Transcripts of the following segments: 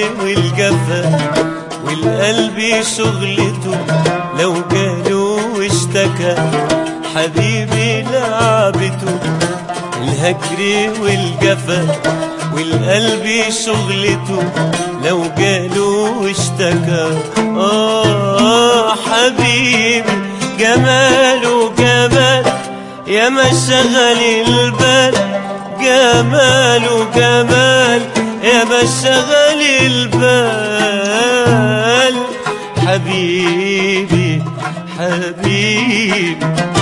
والجفا والقلب شغلته لو جاله واشتكى حبيبي لعبته الهجر والجفا والقلب شغلته لو جاله واشتكى آه حبيبي جماله جمال يا ما شغل البال جماله جمال يا ما شغل البال حبيبي حبيبي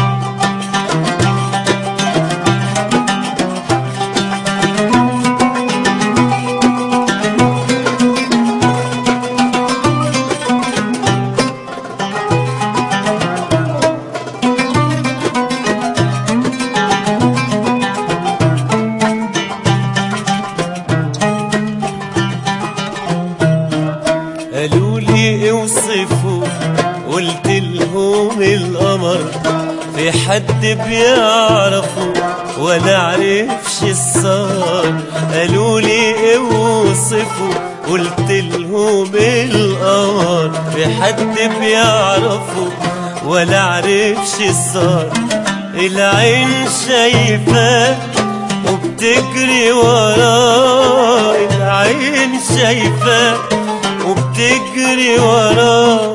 قالوا لي اوصفوا قلت لهم القمر في حد بيعرفه ولا عرفش الصار قالوا لي اوصفوا قلت لهم القمر في حد بيعرفه ولا عرفش الصار العين شايفاه وبتجري وراه العين شايفاه وبتجري وراه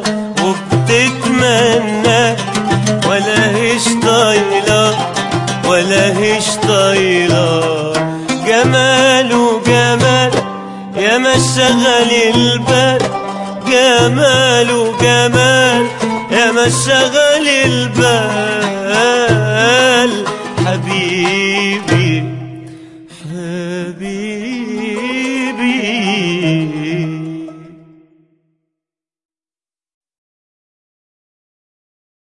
وبتتمنى ولا هيش طايلة ولا هيش طايلة جماله جمال يا ما شغل البال جماله جمال يا ما شغل البال حبيبي حبيبي